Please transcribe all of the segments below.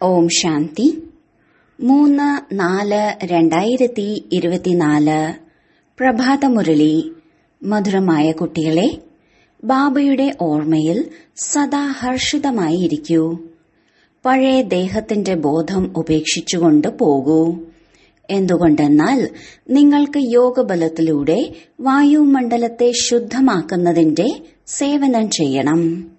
ഓം ശാന്തി മൂന്ന് നാല് രണ്ടായിരത്തി ഇരുപത്തിനാല് പ്രഭാതമുരളി മധുരമായ കുട്ടികളെ ബാബയുടെ ഓർമ്മയിൽ സദാ ഹർഷിതമായിരിക്കൂ പഴയ ദേഹത്തിന്റെ ബോധം ഉപേക്ഷിച്ചുകൊണ്ട് പോകൂ എന്തുകൊണ്ടെന്നാൽ നിങ്ങൾക്ക് യോഗബലത്തിലൂടെ വായുമണ്ഡലത്തെ ശുദ്ധമാക്കുന്നതിന്റെ സേവനം ചെയ്യണം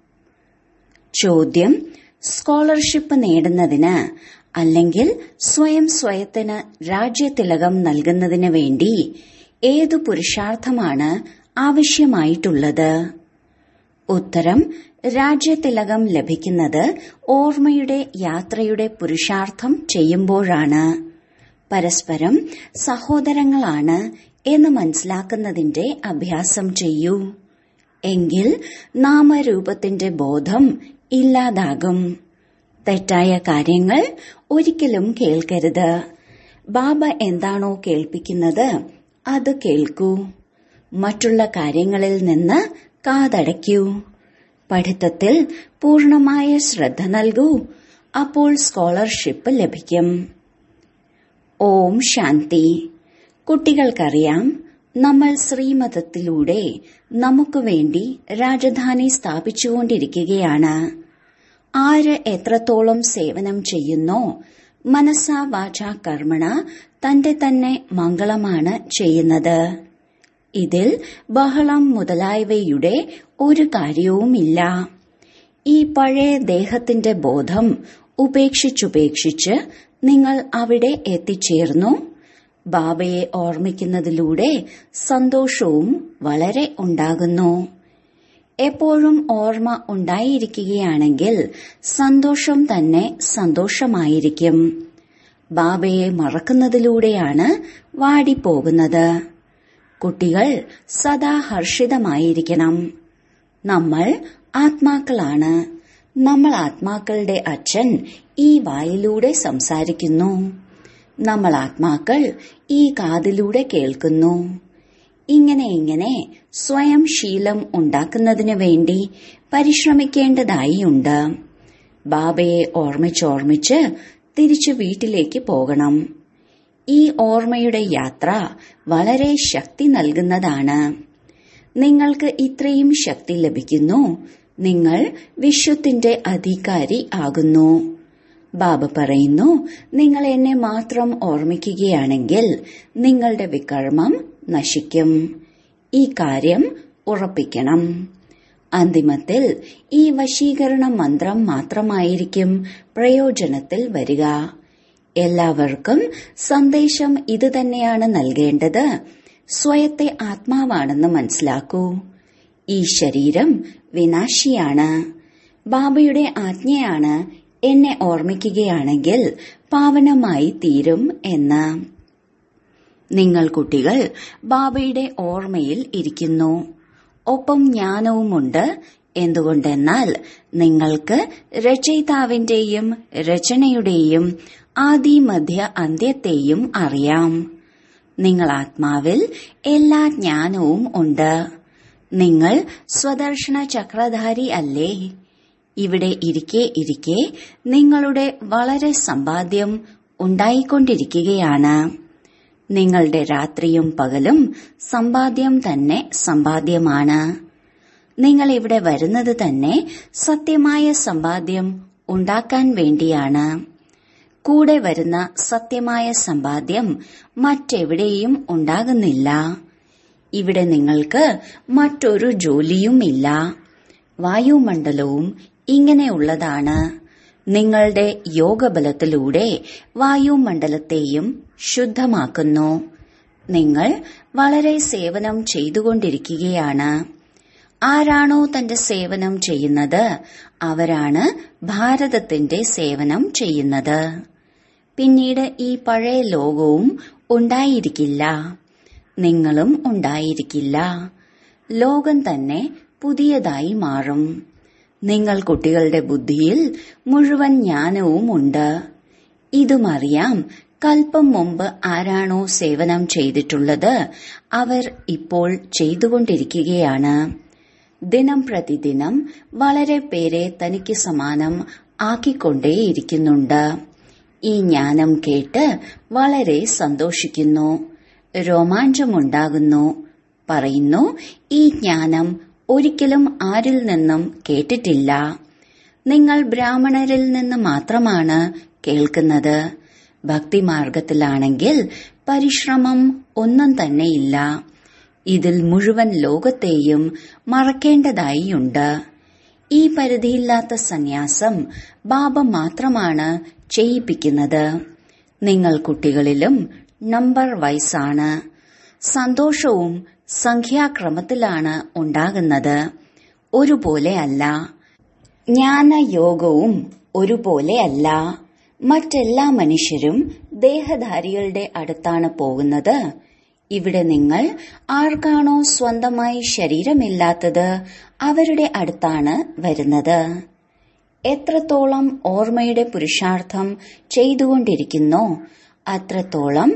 ചോദ്യം സ്കോളർഷിപ്പ് നേടുന്നതിന് അല്ലെങ്കിൽ സ്വയം സ്വയത്തിന് രാജ്യതിലകം നൽകുന്നതിന് വേണ്ടി ഏതു പുരുഷാർത്ഥമാണ് ആവശ്യമായിട്ടുള്ളത് ഉത്തരം രാജ്യതിലകം ലഭിക്കുന്നത് ഓർമ്മയുടെ യാത്രയുടെ പുരുഷാർത്ഥം ചെയ്യുമ്പോഴാണ് പരസ്പരം സഹോദരങ്ങളാണ് എന്ന് മനസ്സിലാക്കുന്നതിന്റെ അഭ്യാസം ചെയ്യൂ എങ്കിൽ നാമരൂപത്തിന്റെ ബോധം ഇല്ലാതാകും തെറ്റായ കാര്യങ്ങൾ ഒരിക്കലും കേൾക്കരുത് ബാബ എന്താണോ കേൾപ്പിക്കുന്നത് അത് കേൾക്കൂ മറ്റുള്ള കാര്യങ്ങളിൽ നിന്ന് കാതടയ്ക്കൂ പഠിത്തത്തിൽ പൂർണമായ ശ്രദ്ധ നൽകൂ അപ്പോൾ സ്കോളർഷിപ്പ് ലഭിക്കും ഓം ശാന്തി കുട്ടികൾക്കറിയാം നമ്മൾ ശ്രീമതത്തിലൂടെ നമുക്ക് വേണ്ടി രാജധാനി സ്ഥാപിച്ചുകൊണ്ടിരിക്കുകയാണ് ആര് എത്രത്തോളം സേവനം ചെയ്യുന്നോ മനസ്സാ വാച കർമ്മണ തന്റെ തന്നെ മംഗളമാണ് ചെയ്യുന്നത് ഇതിൽ ബഹളം മുതലായവയുടെ ഒരു കാര്യവുമില്ല ഈ പഴയ ദേഹത്തിന്റെ ബോധം ഉപേക്ഷിച്ചുപേക്ഷിച്ച് നിങ്ങൾ അവിടെ എത്തിച്ചേർന്നു ബാബയെ ഓർമ്മിക്കുന്നതിലൂടെ സന്തോഷവും വളരെ ഉണ്ടാകുന്നു എപ്പോഴും ഓർമ്മ ഉണ്ടായിരിക്കുകയാണെങ്കിൽ സന്തോഷം തന്നെ സന്തോഷമായിരിക്കും ബാബയെ മറക്കുന്നതിലൂടെയാണ് വാടിപ്പോകുന്നത് കുട്ടികൾ സദാ ഹർഷിതമായിരിക്കണം നമ്മൾ ആത്മാക്കളാണ് നമ്മൾ ആത്മാക്കളുടെ അച്ഛൻ ഈ വായിലൂടെ സംസാരിക്കുന്നു നമ്മൾ ആത്മാക്കൾ ഈ കാതിലൂടെ കേൾക്കുന്നു ഇങ്ങനെ ഇങ്ങനെ സ്വയം ശീലം ഉണ്ടാക്കുന്നതിനു വേണ്ടി പരിശ്രമിക്കേണ്ടതായിയുണ്ട് ബാബയെ ഓർമ്മിച്ചോർമ്മിച്ച് തിരിച്ചു വീട്ടിലേക്ക് പോകണം ഈ ഓർമ്മയുടെ യാത്ര വളരെ ശക്തി നൽകുന്നതാണ് നിങ്ങൾക്ക് ഇത്രയും ശക്തി ലഭിക്കുന്നു നിങ്ങൾ വിശ്വത്തിന്റെ അധികാരി ആകുന്നു ബാബ പറയുന്നു നിങ്ങൾ എന്നെ മാത്രം ഓർമ്മിക്കുകയാണെങ്കിൽ നിങ്ങളുടെ വികർമ്മം നശിക്കും ഈ കാര്യം ഉറപ്പിക്കണം അന്തിമത്തിൽ ഈ വശീകരണ മന്ത്രം മാത്രമായിരിക്കും പ്രയോജനത്തിൽ വരിക എല്ലാവർക്കും സന്ദേശം ഇത് തന്നെയാണ് നൽകേണ്ടത് സ്വയത്തെ ആത്മാവാണെന്ന് മനസ്സിലാക്കൂ ഈ ശരീരം വിനാശിയാണ് ബാബയുടെ ആജ്ഞയാണ് എന്നെ ഓർമ്മിക്കുകയാണെങ്കിൽ പാവനമായി തീരും എന്ന് നിങ്ങൾ കുട്ടികൾ ബാബയുടെ ഓർമ്മയിൽ ഇരിക്കുന്നു ഒപ്പം ജ്ഞാനവുമുണ്ട് എന്തുകൊണ്ടെന്നാൽ നിങ്ങൾക്ക് രചയിതാവിന്റെയും രചനയുടെയും ആദി മധ്യ അന്ത്യത്തെയും അറിയാം നിങ്ങൾ ആത്മാവിൽ എല്ലാ ജ്ഞാനവും ഉണ്ട് നിങ്ങൾ സ്വദർശന ചക്രധാരി അല്ലേ ഇവിടെ ഇരിക്കെ ഇരിക്കെ നിങ്ങളുടെ വളരെ സമ്പാദ്യം ഉണ്ടായിക്കൊണ്ടിരിക്കുകയാണ് നിങ്ങളുടെ രാത്രിയും പകലും സമ്പാദ്യം തന്നെ സമ്പാദ്യമാണ് നിങ്ങൾ ഇവിടെ വരുന്നത് തന്നെ സത്യമായ സമ്പാദ്യം ഉണ്ടാക്കാൻ വേണ്ടിയാണ് കൂടെ വരുന്ന സത്യമായ സമ്പാദ്യം മറ്റെവിടെയും ഉണ്ടാകുന്നില്ല ഇവിടെ നിങ്ങൾക്ക് മറ്റൊരു ജോലിയുമില്ല വായുമണ്ഡലവും ഇങ്ങനെയുള്ളതാണ് നിങ്ങളുടെ യോഗബലത്തിലൂടെ വായുമണ്ഡലത്തെയും ശുദ്ധമാക്കുന്നു നിങ്ങൾ വളരെ സേവനം ചെയ്തുകൊണ്ടിരിക്കുകയാണ് ആരാണോ തന്റെ സേവനം ചെയ്യുന്നത് അവരാണ് ഭാരതത്തിന്റെ സേവനം ചെയ്യുന്നത് പിന്നീട് ഈ പഴയ ലോകവും ഉണ്ടായിരിക്കില്ല നിങ്ങളും ഉണ്ടായിരിക്കില്ല ലോകം തന്നെ പുതിയതായി മാറും നിങ്ങൾ കുട്ടികളുടെ ബുദ്ധിയിൽ മുഴുവൻ ജ്ഞാനവും ഉണ്ട് ഇതുമറിയാം കൽപ്പം മുമ്പ് ആരാണോ സേവനം ചെയ്തിട്ടുള്ളത് അവർ ഇപ്പോൾ ചെയ്തുകൊണ്ടിരിക്കുകയാണ് ദിനം പ്രതിദിനം വളരെ പേരെ തനിക്ക് സമാനം ആക്കിക്കൊണ്ടേയിരിക്കുന്നുണ്ട് ഈ ജ്ഞാനം കേട്ട് വളരെ സന്തോഷിക്കുന്നു രോമാഞ്ചമുണ്ടാകുന്നു പറയുന്നു ഈ ജ്ഞാനം ഒരിക്കലും ആരിൽ നിന്നും കേട്ടിട്ടില്ല നിങ്ങൾ ബ്രാഹ്മണരിൽ നിന്ന് മാത്രമാണ് കേൾക്കുന്നത് ഭക്തിമാർഗത്തിലാണെങ്കിൽ പരിശ്രമം ഒന്നും തന്നെയില്ല ഇതിൽ മുഴുവൻ ലോകത്തെയും മറക്കേണ്ടതായിയുണ്ട് ഈ പരിധിയില്ലാത്ത സന്യാസം ബാബ മാത്രമാണ് ചെയ്യിപ്പിക്കുന്നത് നിങ്ങൾ കുട്ടികളിലും നമ്പർ വൈസാണ് സന്തോഷവും സംഖ്യാക്രമത്തിലാണ് ഉണ്ടാകുന്നത് ഒരുപോലെ അല്ല ജ്ഞാനയോഗവും ഒരുപോലെ അല്ല മറ്റെല്ലാ മനുഷ്യരും ദേഹധാരികളുടെ അടുത്താണ് പോകുന്നത് ഇവിടെ നിങ്ങൾ ആർക്കാണോ സ്വന്തമായി ശരീരമില്ലാത്തത് അവരുടെ അടുത്താണ് വരുന്നത് എത്രത്തോളം ഓർമ്മയുടെ പുരുഷാർത്ഥം ചെയ്തുകൊണ്ടിരിക്കുന്നോ അത്രത്തോളം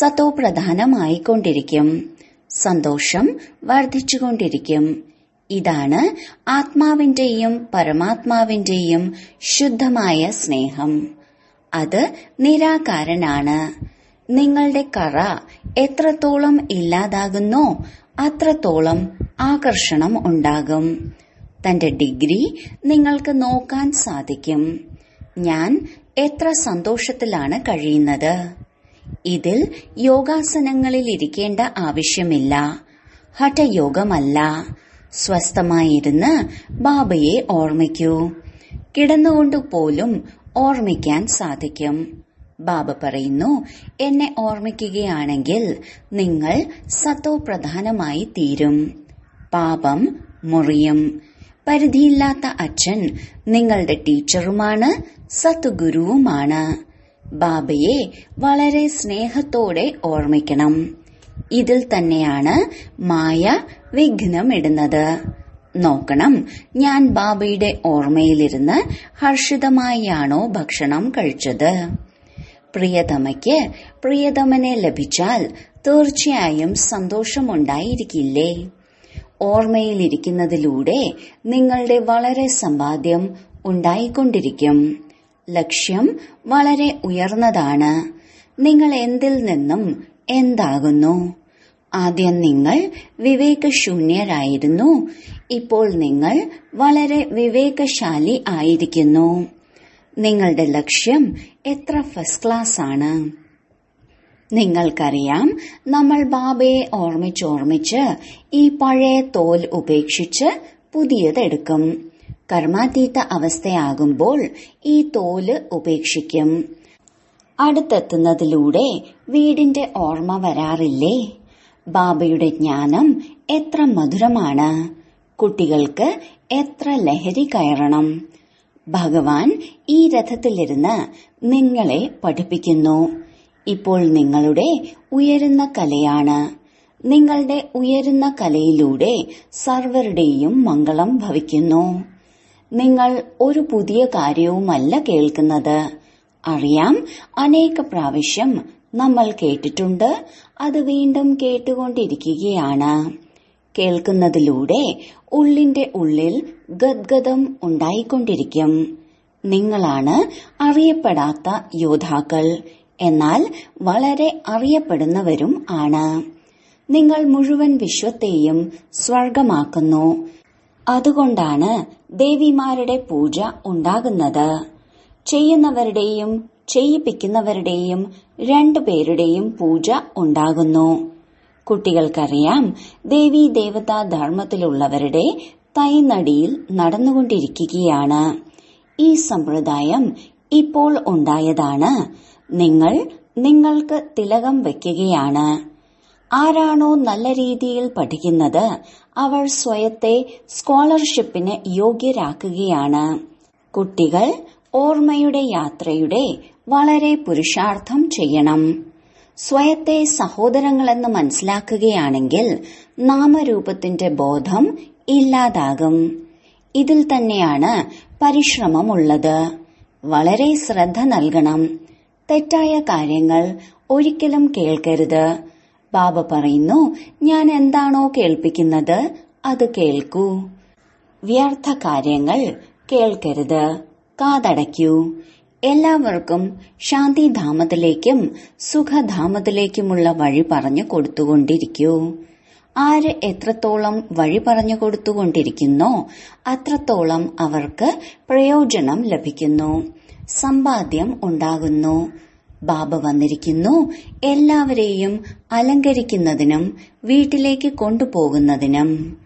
സത്തോപ്രധാനമായിക്കൊണ്ടിരിക്കും സന്തോഷം വർദ്ധിച്ചുകൊണ്ടിരിക്കും ഇതാണ് ആത്മാവിന്റെയും പരമാത്മാവിന്റെയും ശുദ്ധമായ സ്നേഹം അത് നിരാകാരനാണ് നിങ്ങളുടെ കറ എത്രത്തോളം ഇല്ലാതാകുന്നോ അത്രത്തോളം ആകർഷണം ഉണ്ടാകും തന്റെ ഡിഗ്രി നിങ്ങൾക്ക് നോക്കാൻ സാധിക്കും ഞാൻ എത്ര സന്തോഷത്തിലാണ് കഴിയുന്നത് ഇതിൽ യോഗാസനങ്ങളിൽ ഇരിക്കേണ്ട ആവശ്യമില്ല ഹഠയോഗമല്ല സ്വസ്ഥമായിരുന്ന് ബാബയെ ഓർമ്മിക്കൂ കിടന്നുകൊണ്ട് പോലും ഓർമ്മിക്കാൻ സാധിക്കും ബാബ പറയുന്നു എന്നെ ഓർമ്മിക്കുകയാണെങ്കിൽ നിങ്ങൾ സത്തോ പ്രധാനമായി തീരും പാപം മുറിയും പരിധിയില്ലാത്ത അച്ഛൻ നിങ്ങളുടെ ടീച്ചറുമാണ് സത്ഗുരുവുമാണ് ബാബയെ വളരെ സ്നേഹത്തോടെ ഓർമ്മിക്കണം ഇതിൽ തന്നെയാണ് മായ വിഘ്നമിടുന്നത് നോക്കണം ഞാൻ ബാബയുടെ ഓർമ്മയിലിരുന്ന് ഹർഷിതമായാണോ ഭക്ഷണം കഴിച്ചത് പ്രിയതമയ്ക്ക് പ്രിയതമനെ ലഭിച്ചാൽ തീർച്ചയായും സന്തോഷമുണ്ടായിരിക്കില്ലേ ഓർമ്മയിലിരിക്കുന്നതിലൂടെ നിങ്ങളുടെ വളരെ സമ്പാദ്യം ഉണ്ടായിക്കൊണ്ടിരിക്കും ലക്ഷ്യം വളരെ ഉയർന്നതാണ് നിങ്ങൾ എന്തിൽ നിന്നും എന്താകുന്നു ആദ്യം നിങ്ങൾ വിവേകശൂന്യരായിരുന്നു ഇപ്പോൾ നിങ്ങൾ വളരെ വിവേകശാലി ആയിരിക്കുന്നു നിങ്ങളുടെ ലക്ഷ്യം എത്ര ഫസ്റ്റ് ക്ലാസ് ആണ് നിങ്ങൾക്കറിയാം നമ്മൾ ബാബയെ ഓർമ്മിച്ചോർമ്മിച്ച് ഈ പഴയ തോൽ ഉപേക്ഷിച്ച് പുതിയതെടുക്കും കർമാതീത അവസ്ഥയാകുമ്പോൾ ഈ തോല് ഉപേക്ഷിക്കും അടുത്തെത്തുന്നതിലൂടെ വീടിന്റെ ഓർമ്മ വരാറില്ലേ ബാബയുടെ ജ്ഞാനം എത്ര മധുരമാണ് കുട്ടികൾക്ക് എത്ര ലഹരി കയറണം ഭഗവാൻ ഈ രഥത്തിലിരുന്ന് നിങ്ങളെ പഠിപ്പിക്കുന്നു ഇപ്പോൾ നിങ്ങളുടെ ഉയരുന്ന കലയാണ് നിങ്ങളുടെ ഉയരുന്ന കലയിലൂടെ സർവരുടെയും മംഗളം ഭവിക്കുന്നു നിങ്ങൾ ഒരു പുതിയ കാര്യവുമല്ല കേൾക്കുന്നത് അറിയാം അനേക പ്രാവശ്യം നമ്മൾ കേട്ടിട്ടുണ്ട് അത് വീണ്ടും കേട്ടുകൊണ്ടിരിക്കുകയാണ് കേൾക്കുന്നതിലൂടെ ഉള്ളിന്റെ ഉള്ളിൽ ഗദ്ഗതം ഉണ്ടായിക്കൊണ്ടിരിക്കും നിങ്ങളാണ് അറിയപ്പെടാത്ത യോദ്ധാക്കൾ എന്നാൽ വളരെ അറിയപ്പെടുന്നവരും ആണ് നിങ്ങൾ മുഴുവൻ വിശ്വത്തെയും സ്വർഗമാക്കുന്നു അതുകൊണ്ടാണ് ദേവിമാരുടെ പൂജ ഉണ്ടാകുന്നത് ചെയ്യുന്നവരുടെയും ചെയ്യിപ്പിക്കുന്നവരുടെയും രണ്ടുപേരുടെയും പൂജ ഉണ്ടാകുന്നു കുട്ടികൾക്കറിയാം ദേവി ദേവതാ ധർമ്മത്തിലുള്ളവരുടെ തൈനടിയിൽ നടന്നുകൊണ്ടിരിക്കുകയാണ് ഈ സമ്പ്രദായം ഇപ്പോൾ ഉണ്ടായതാണ് നിങ്ങൾ നിങ്ങൾക്ക് തിലകം വയ്ക്കുകയാണ് ആരാണോ നല്ല രീതിയിൽ പഠിക്കുന്നത് അവർ സ്വയത്തെ സ്കോളർഷിപ്പിന് യോഗ്യരാക്കുകയാണ് കുട്ടികൾ ഓർമ്മയുടെ യാത്രയുടെ വളരെ പുരുഷാർത്ഥം ചെയ്യണം സ്വയത്തെ സഹോദരങ്ങളെന്ന് മനസ്സിലാക്കുകയാണെങ്കിൽ നാമരൂപത്തിന്റെ ബോധം ഇല്ലാതാകും ഇതിൽ തന്നെയാണ് പരിശ്രമമുള്ളത് വളരെ ശ്രദ്ധ നൽകണം തെറ്റായ കാര്യങ്ങൾ ഒരിക്കലും കേൾക്കരുത് ബാബ പറയുന്നു ഞാൻ എന്താണോ കേൾപ്പിക്കുന്നത് അത് കേൾക്കൂ വ്യർത്ഥ കാര്യങ്ങൾ കേൾക്കരുത് കാതടയ്ക്കൂ എല്ലാവർക്കും ശാന്തിധാമത്തിലേക്കും സുഖധാമത്തിലേക്കുമുള്ള വഴി പറഞ്ഞു കൊടുത്തുകൊണ്ടിരിക്കൂ ആര് എത്രത്തോളം വഴി പറഞ്ഞു കൊടുത്തുകൊണ്ടിരിക്കുന്നോ അത്രത്തോളം അവർക്ക് പ്രയോജനം ലഭിക്കുന്നു സമ്പാദ്യം ഉണ്ടാകുന്നു ബാബ വന്നിരിക്കുന്നു എല്ലാവരെയും അലങ്കരിക്കുന്നതിനും വീട്ടിലേക്ക് കൊണ്ടുപോകുന്നതിനും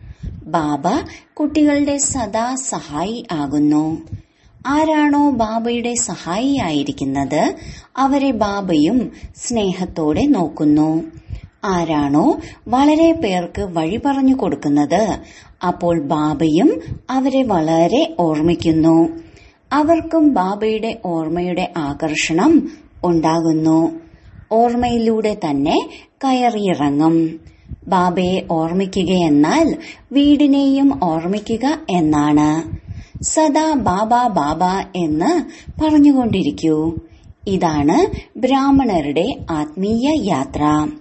ബാബ കുട്ടികളുടെ സദാ സഹായി ആകുന്നു ആരാണോ ബാബയുടെ സഹായിയായിരിക്കുന്നത് അവരെ ബാബയും സ്നേഹത്തോടെ നോക്കുന്നു ആരാണോ വളരെ പേർക്ക് വഴി പറഞ്ഞു കൊടുക്കുന്നത് അപ്പോൾ ബാബയും അവരെ വളരെ ഓർമ്മിക്കുന്നു അവർക്കും ബാബയുടെ ഓർമ്മയുടെ ആകർഷണം ഉണ്ടാകുന്നു ഓർമ്മയിലൂടെ തന്നെ കയറിയിറങ്ങും ബാബയെ ഓർമ്മിക്കുകയെന്നാൽ വീടിനെയും ഓർമ്മിക്കുക എന്നാണ് സദാ ബാബ ബാബ എന്ന് പറഞ്ഞുകൊണ്ടിരിക്കൂ ഇതാണ് ബ്രാഹ്മണരുടെ ആത്മീയ യാത്ര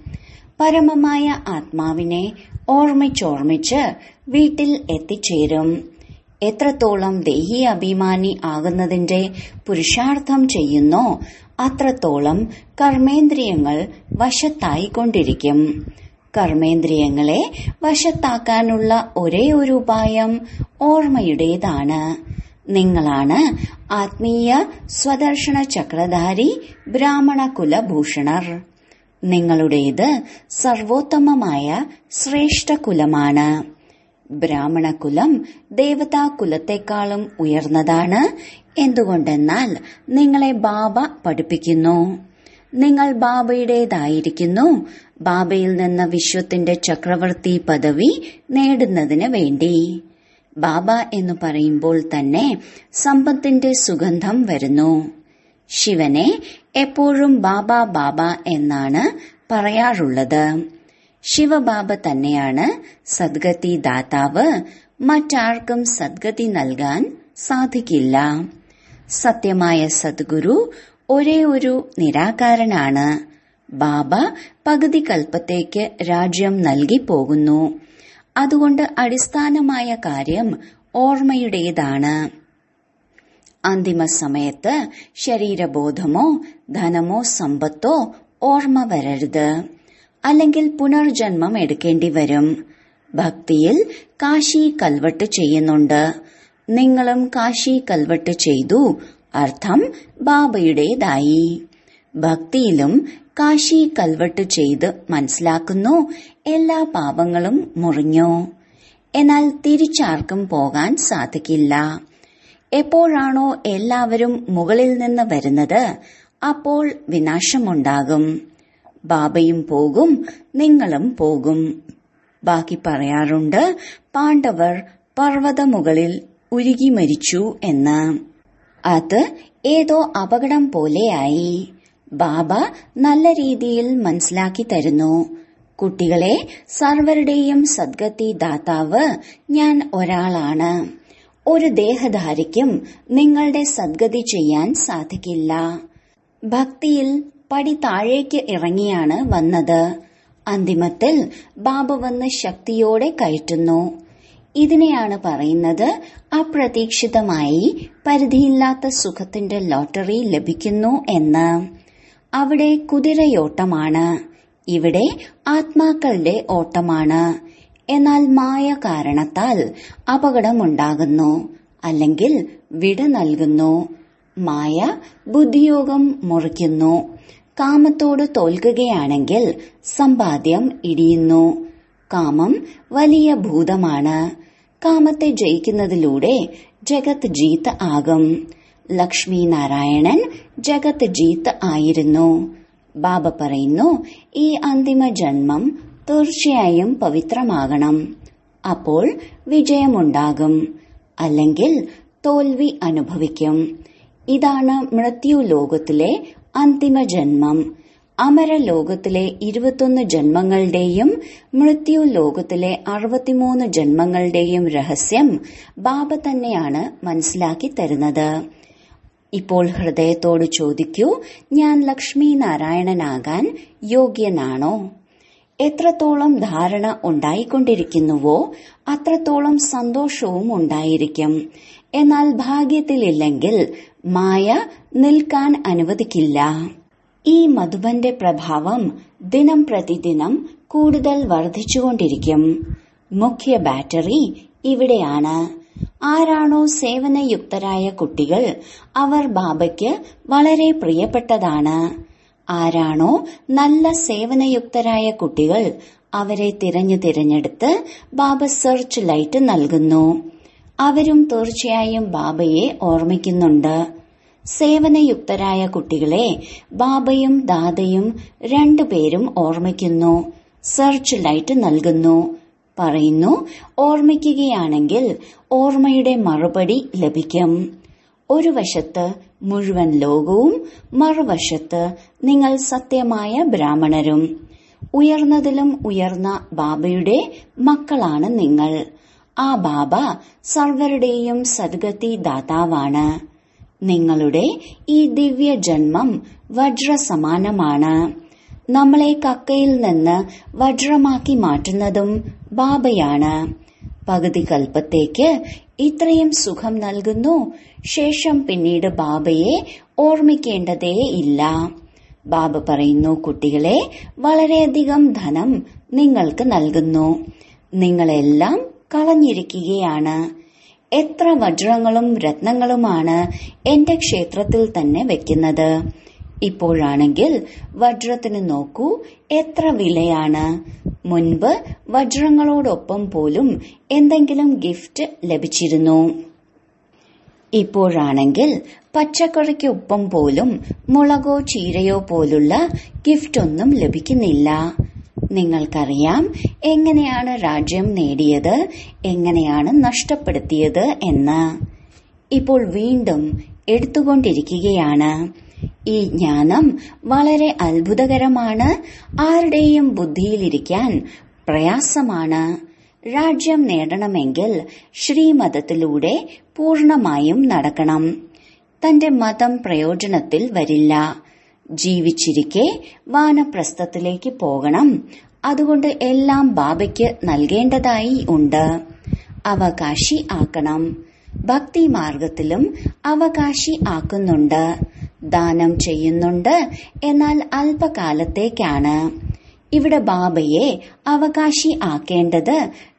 പരമമായ ആത്മാവിനെ ഓർമ്മിച്ചോർമ്മിച്ച് വീട്ടിൽ എത്തിച്ചേരും എത്രത്തോളം ദേഹി അഭിമാനി ആകുന്നതിന്റെ പുരുഷാർത്ഥം ചെയ്യുന്നോ അത്രത്തോളം കർമ്മേന്ദ്രിയങ്ങൾ വശത്തായിക്കൊണ്ടിരിക്കും കർമ്മേന്ദ്രിയങ്ങളെ വശത്താക്കാനുള്ള ഒരേ ഒരു ഉപായം ഓർമ്മയുടേതാണ് നിങ്ങളാണ് ആത്മീയ സ്വദർശന ചക്രധാരി ബ്രാഹ്മണ കുലഭൂഷണർ നിങ്ങളുടേത് സർവോത്തമമായ ശ്രേഷ്ഠ കുലമാണ് ബ്രാഹ്മണകുലം ദേവതാകുലത്തെക്കാളും ഉയർന്നതാണ് എന്തുകൊണ്ടെന്നാൽ നിങ്ങളെ ബാബ പഠിപ്പിക്കുന്നു നിങ്ങൾ ബാബയുടേതായിരിക്കുന്നു ബാബയിൽ നിന്ന് വിശ്വത്തിന്റെ ചക്രവർത്തി പദവി നേടുന്നതിന് വേണ്ടി ബാബ എന്ന് പറയുമ്പോൾ തന്നെ സമ്പത്തിന്റെ സുഗന്ധം വരുന്നു ശിവനെ എപ്പോഴും ബാബ ബാബ എന്നാണ് പറയാറുള്ളത് ശിവബാബ തന്നെയാണ് സദ്ഗതി ദാതാവ് മറ്റാർക്കും സദ്ഗതി നൽകാൻ സാധിക്കില്ല സത്യമായ സദ്ഗുരു ഒരേ ഒരു നിരാകാരനാണ് ബാബ പകുതി കൽപ്പത്തേക്ക് രാജ്യം നൽകി പോകുന്നു അതുകൊണ്ട് അടിസ്ഥാനമായ കാര്യം ഓർമ്മയുടേതാണ് അന്തിമ സമയത്ത് ശരീരബോധമോ ധനമോ സമ്പത്തോ ഓർമ്മ വരരുത് അല്ലെങ്കിൽ പുനർജന്മം എടുക്കേണ്ടി വരും ഭക്തിയിൽ കാശി കൽവട്ട് ചെയ്യുന്നുണ്ട് നിങ്ങളും കാശി കൽവട്ട് ചെയ്തു അർത്ഥം ബാബയുടേതായി ഭക്തിയിലും കാശി കൽവട്ട് ചെയ്ത് മനസ്സിലാക്കുന്നു എല്ലാ പാപങ്ങളും മുറിഞ്ഞു എന്നാൽ തിരിച്ചാർക്കും പോകാൻ സാധിക്കില്ല എപ്പോഴാണോ എല്ലാവരും മുകളിൽ നിന്ന് വരുന്നത് അപ്പോൾ വിനാശമുണ്ടാകും ബാബയും പോകും നിങ്ങളും പോകും ബാക്കി പറയാറുണ്ട് പാണ്ഡവർ പർവ്വതമുകളിൽ ഉരുകി മരിച്ചു എന്ന് അത് ഏതോ അപകടം പോലെയായി ബാബ നല്ല രീതിയിൽ മനസ്സിലാക്കി തരുന്നു കുട്ടികളെ സർവരുടെയും സദ്ഗതി ദാതാവ് ഞാൻ ഒരാളാണ് ഒരു ദേഹധാരിക്കും നിങ്ങളുടെ സദ്ഗതി ചെയ്യാൻ സാധിക്കില്ല ഭക്തിയിൽ പടി താഴേക്ക് ഇറങ്ങിയാണ് വന്നത് അന്തിമത്തിൽ ബാബ വന്ന് ശക്തിയോടെ കയറ്റുന്നു ഇതിനെയാണ് പറയുന്നത് അപ്രതീക്ഷിതമായി പരിധിയില്ലാത്ത സുഖത്തിന്റെ ലോട്ടറി ലഭിക്കുന്നു എന്ന് അവിടെ കുതിരയോട്ടമാണ് ഇവിടെ ആത്മാക്കളുടെ ഓട്ടമാണ് എന്നാൽ മായ കാരണത്താൽ അപകടമുണ്ടാകുന്നു അല്ലെങ്കിൽ വിട നൽകുന്നു മായ ബുദ്ധിയോഗം മുറിക്കുന്നു കാമത്തോട് തോൽക്കുകയാണെങ്കിൽ സമ്പാദ്യം ഇടിയുന്നു കാമം വലിയ ഭൂതമാണ് കാമത്തെ ജയിക്കുന്നതിലൂടെ ജഗത് ജീത്ത് ആകും ലക്ഷ്മി നാരായണൻ ജഗത് ജീത്ത് ആയിരുന്നു ബാബ പറയുന്നു ഈ അന്തിമ ജന്മം തീർച്ചയായും പവിത്രമാകണം അപ്പോൾ വിജയമുണ്ടാകും അല്ലെങ്കിൽ തോൽവി അനുഭവിക്കും ഇതാണ് മൃത്യു ലോകത്തിലെ അന്തിമ ജന്മം അമരലോകത്തിലെ ഇരുപത്തൊന്ന് ജന്മങ്ങളുടെയും മൃത്യു ലോകത്തിലെ അറുപത്തിമൂന്ന് ജന്മങ്ങളുടെയും രഹസ്യം ബാബ തന്നെയാണ് മനസ്സിലാക്കി തരുന്നത് ഇപ്പോൾ ഹൃദയത്തോട് ചോദിക്കൂ ഞാൻ ലക്ഷ്മി നാരായണനാകാൻ യോഗ്യനാണോ എത്രത്തോളം ധാരണ ഉണ്ടായിക്കൊണ്ടിരിക്കുന്നുവോ അത്രത്തോളം സന്തോഷവും ഉണ്ടായിരിക്കും എന്നാൽ ഭാഗ്യത്തിലില്ലെങ്കിൽ മായ നിൽക്കാൻ അനുവദിക്കില്ല ഈ മധുബന്റെ പ്രഭാവം ദിനം പ്രതിദിനം കൂടുതൽ വർദ്ധിച്ചുകൊണ്ടിരിക്കും മുഖ്യ ബാറ്ററി ഇവിടെയാണ് ആരാണോ സേവനയുക്തരായ കുട്ടികൾ അവർ ബാബയ്ക്ക് വളരെ പ്രിയപ്പെട്ടതാണ് ആരാണോ നല്ല സേവനയുക്തരായ കുട്ടികൾ അവരെ തിരഞ്ഞു തിരഞ്ഞെടുത്ത് ബാബ സെർച്ച് ലൈറ്റ് നൽകുന്നു അവരും തീർച്ചയായും ബാബയെ ഓർമ്മിക്കുന്നുണ്ട് സേവനയുക്തരായ കുട്ടികളെ ബാബയും ദാദയും രണ്ടുപേരും ഓർമ്മിക്കുന്നു സെർച്ച് ലൈറ്റ് നൽകുന്നു പറയുന്നു ഓർമ്മിക്കുകയാണെങ്കിൽ ഓർമ്മയുടെ മറുപടി ലഭിക്കും ഒരു വശത്ത് മുഴുവൻ ലോകവും മറുവശത്ത് നിങ്ങൾ സത്യമായ ബ്രാഹ്മണരും ഉയർന്നതിലും ഉയർന്ന ബാബയുടെ മക്കളാണ് നിങ്ങൾ ആ ബാബ സർവരുടെയും സദ്ഗതി ദാതാവാണ് നിങ്ങളുടെ ഈ ദിവ്യ ജന്മം വജ്രസമാനമാണ് നമ്മളെ കക്കയിൽ നിന്ന് വജ്രമാക്കി മാറ്റുന്നതും ബാബയാണ് പകുതി കൽപ്പത്തേക്ക് ഇത്രയും സുഖം നൽകുന്നു ശേഷം പിന്നീട് ബാബയെ ഓർമ്മിക്കേണ്ടതേ ഇല്ല ബാബ പറയുന്നു കുട്ടികളെ വളരെയധികം ധനം നിങ്ങൾക്ക് നൽകുന്നു നിങ്ങളെല്ലാം കളഞ്ഞിരിക്കുകയാണ് എത്ര വജ്രങ്ങളും രത്നങ്ങളുമാണ് എന്റെ ക്ഷേത്രത്തിൽ തന്നെ വെക്കുന്നത് ഇപ്പോഴാണെങ്കിൽ വജ്രത്തിന് നോക്കൂ എത്ര വിലയാണ് മുൻപ് വജ്രങ്ങളോടൊപ്പം പോലും എന്തെങ്കിലും ഗിഫ്റ്റ് ലഭിച്ചിരുന്നു ഇപ്പോഴാണെങ്കിൽ പച്ചക്കറിക്കൊപ്പം പോലും മുളകോ ചീരയോ പോലുള്ള ഗിഫ്റ്റ് ഒന്നും ലഭിക്കുന്നില്ല നിങ്ങൾക്കറിയാം എങ്ങനെയാണ് രാജ്യം നേടിയത് എങ്ങനെയാണ് നഷ്ടപ്പെടുത്തിയത് എന്ന് ഇപ്പോൾ വീണ്ടും എടുത്തുകൊണ്ടിരിക്കുകയാണ് ഈ ജ്ഞാനം വളരെ അത്ഭുതകരമാണ് ആരുടെയും ബുദ്ധിയിലിരിക്കാൻ പ്രയാസമാണ് രാജ്യം നേടണമെങ്കിൽ ശ്രീമതത്തിലൂടെ പൂർണമായും നടക്കണം തന്റെ മതം പ്രയോജനത്തിൽ വരില്ല ജീവിച്ചിരിക്കെ വാനപ്രസ്ഥത്തിലേക്ക് പോകണം അതുകൊണ്ട് എല്ലാം ബാബയ്ക്ക് നൽകേണ്ടതായി ഉണ്ട് അവകാശി ആക്കണം ഭക്തി മാർഗത്തിലും അവകാശി ആക്കുന്നുണ്ട് ദാനം ചെയ്യുന്നുണ്ട് എന്നാൽ അല്പകാലത്തേക്കാണ് ഇവിടെ ബാബയെ അവകാശി ആക്കേണ്ടത്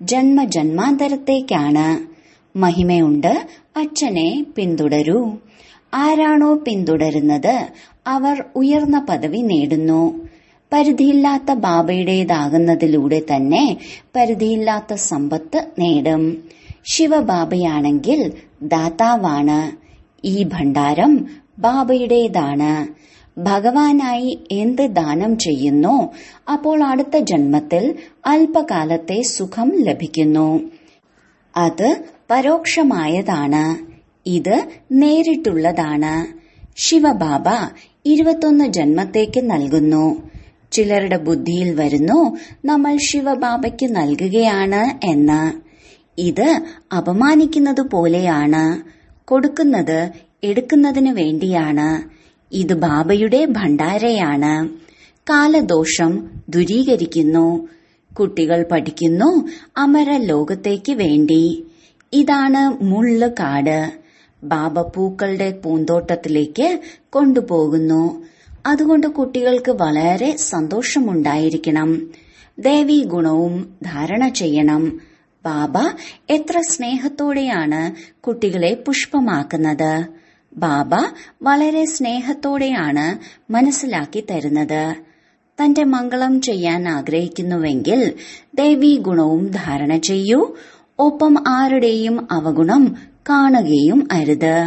ജന്മജന്മാന്തരത്തേക്കാണ് മഹിമയുണ്ട് അച്ഛനെ പിന്തുടരൂ ആരാണോ പിന്തുടരുന്നത് അവർ ഉയർന്ന പദവി നേടുന്നു പരിധിയില്ലാത്ത ബാബയുടേതാകുന്നതിലൂടെ തന്നെ പരിധിയില്ലാത്ത സമ്പത്ത് നേടും ശിവബാബയാണെങ്കിൽ ദാതാവാണ് ഈ ഭണ്ഡാരം ബാബയുടേതാണ് ഭഗവാനായി എന്ത് ദാനം ചെയ്യുന്നോ അപ്പോൾ അടുത്ത ജന്മത്തിൽ അല്പകാലത്തെ സുഖം ലഭിക്കുന്നു അത് പരോക്ഷമായതാണ് ഇത് നേരിട്ടുള്ളതാണ് ശിവബാബ ഇരുപത്തൊന്ന് ജന്മത്തേക്ക് നൽകുന്നു ചിലരുടെ ബുദ്ധിയിൽ വരുന്നു നമ്മൾ ശിവബാബയ്ക്ക് നൽകുകയാണ് എന്ന് ഇത് അപമാനിക്കുന്നത് പോലെയാണ് കൊടുക്കുന്നത് എടുക്കുന്നതിന് വേണ്ടിയാണ് ഇത് ബാബയുടെ ഭണ്ഡാരയാണ് കാലദോഷം ദുരീകരിക്കുന്നു കുട്ടികൾ പഠിക്കുന്നു അമര ലോകത്തേക്ക് വേണ്ടി ഇതാണ് മുള്ള് കാട് ബാബ പൂക്കളുടെ പൂന്തോട്ടത്തിലേക്ക് കൊണ്ടുപോകുന്നു അതുകൊണ്ട് കുട്ടികൾക്ക് വളരെ സന്തോഷമുണ്ടായിരിക്കണം ദേവീ ഗുണവും ധാരണ ചെയ്യണം ബാബ എത്ര സ്നേഹത്തോടെയാണ് കുട്ടികളെ പുഷ്പമാക്കുന്നത് ബാബ വളരെ സ്നേഹത്തോടെയാണ് മനസ്സിലാക്കി തരുന്നത് തന്റെ മംഗളം ചെയ്യാൻ ആഗ്രഹിക്കുന്നുവെങ്കിൽ ദേവീ ഗുണവും ധാരണ ചെയ്യൂ ഒപ്പം ആരുടെയും അവഗുണം കാണുകയും അരുത്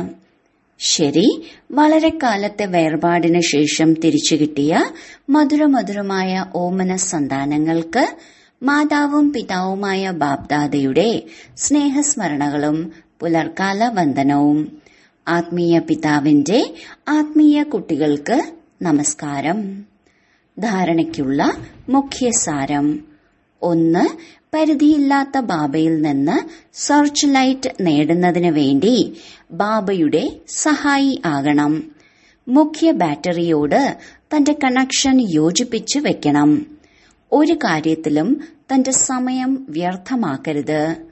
ശരി വളരെ കാലത്തെ വേർപാടിന് ശേഷം തിരിച്ചു കിട്ടിയ മധുരമധുരമായ ഓമന സന്താനങ്ങൾക്ക് മാതാവും പിതാവുമായ ബാബ്ദാദയുടെ സ്നേഹസ്മരണകളും പുലർക്കാല വന്ദനവും ആത്മീയ പിതാവിന്റെ ആത്മീയ കുട്ടികൾക്ക് നമസ്കാരം ധാരണയ്ക്കുള്ള മുഖ്യസാരം ഒന്ന് പരിധിയില്ലാത്ത ബാബയിൽ നിന്ന് സെർച്ച് ലൈറ്റ് നേടുന്നതിന് വേണ്ടി ബാബയുടെ സഹായി ആകണം മുഖ്യ ബാറ്ററിയോട് തന്റെ കണക്ഷൻ യോജിപ്പിച്ച് വെക്കണം ഒരു കാര്യത്തിലും തന്റെ സമയം വ്യർത്ഥമാക്കരുത്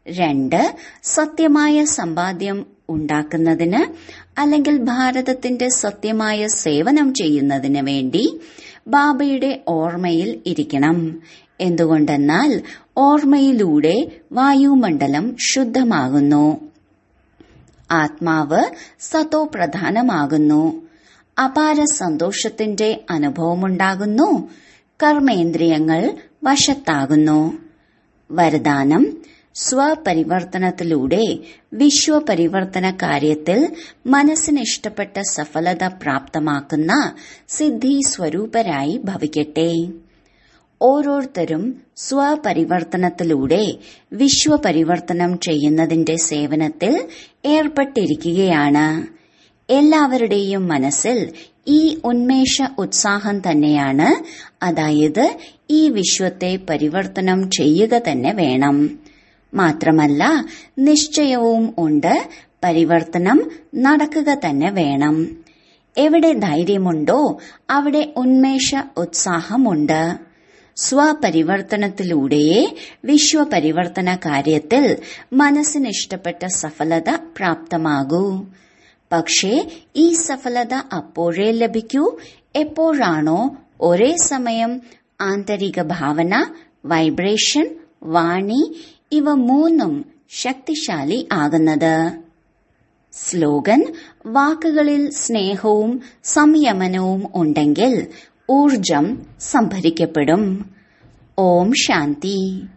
രണ്ട് സത്യമായ സമ്പാദ്യം ഉണ്ടാക്കുന്നതിന് അല്ലെങ്കിൽ ഭാരതത്തിന്റെ സത്യമായ സേവനം ചെയ്യുന്നതിന് വേണ്ടി ബാബയുടെ ഓർമ്മയിൽ ഇരിക്കണം എന്തുകൊണ്ടെന്നാൽ ഓർമ്മയിലൂടെ വായുമണ്ഡലം ശുദ്ധമാകുന്നു ആത്മാവ് സത്തോ പ്രധാനമാകുന്നു അപാര സന്തോഷത്തിന്റെ അനുഭവമുണ്ടാകുന്നു കർമ്മേന്ദ്രിയങ്ങൾ വശത്താകുന്നു വരദാനം സ്വപരിവർത്തനത്തിലൂടെ വിശ്വപരിവർത്തന കാര്യത്തിൽ മനസ്സിന് ഇഷ്ടപ്പെട്ട സഫലത പ്രാപ്തമാക്കുന്ന സിദ്ധി സ്വരൂപരായി ഭവിക്കട്ടെ ഓരോരുത്തരും സ്വപരിവർത്തനത്തിലൂടെ വിശ്വപരിവർത്തനം ചെയ്യുന്നതിന്റെ സേവനത്തിൽ ഏർപ്പെട്ടിരിക്കുകയാണ് എല്ലാവരുടെയും മനസ്സിൽ ഈ ഉന്മേഷ ഉത്സാഹം തന്നെയാണ് അതായത് ഈ വിശ്വത്തെ പരിവർത്തനം ചെയ്യുക തന്നെ വേണം മാത്രമല്ല നിശ്ചയവും ഉണ്ട് പരിവർത്തനം നടക്കുക തന്നെ വേണം എവിടെ ധൈര്യമുണ്ടോ അവിടെ ഉന്മേഷ ഉത്സാഹമുണ്ട് സ്വപരിവർത്തനത്തിലൂടെയേ വിശ്വപരിവർത്തന കാര്യത്തിൽ മനസ്സിനിഷ്ടപ്പെട്ട സഫലത പ്രാപ്തമാകൂ പക്ഷേ ഈ സഫലത അപ്പോഴേ ലഭിക്കൂ എപ്പോഴാണോ ഒരേ സമയം ആന്തരിക ഭാവന വൈബ്രേഷൻ വാണി ഇവ മൂന്നും ശക്തിശാലി ആകുന്നത് സ്ലോഗൻ വാക്കുകളിൽ സ്നേഹവും സംയമനവും ഉണ്ടെങ്കിൽ ഊർജം സംഭരിക്കപ്പെടും ഓം ശാന്തി